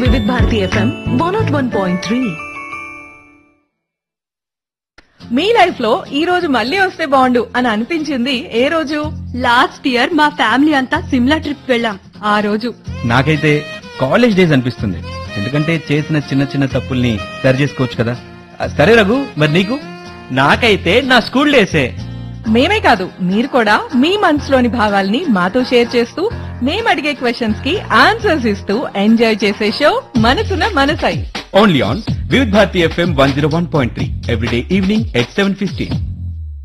వివిధ Bharati FM one nought one point three మీ life లో ఈ రోజు మళ్ళీ వస్తే బాగుండు అని అనిపించింది ఏ రోజు లాస్ట్ ఇయర్ మా ఫ్యామిలీ అంతా సిమ్లా ట్రిప్ వెళ్ళాం ఆ రోజు నాకైతే కాలేజ్ డేస్ అనిపిస్తుంది ఎందుకంటే చేసిన చిన్న చిన్న తప్పుల్ని సరి చేసుకోవచ్చు కదా ఆ, సరే రఘు మరి నీకు నాకైతే నా స్కూల్ డేసే మేమే కాదు మీరు కూడా మీ మనసులోని భావాల్ని మాతో షేర్ చేస్తూ మేము అడిగే క్వశ్చన్స్ కి ఆన్సర్స్ ఇస్తూ ఎంజాయ్ చేసే show Manasuna Manasai only on Vividh Bharati FM one zero one point three every day evening at seven fifteen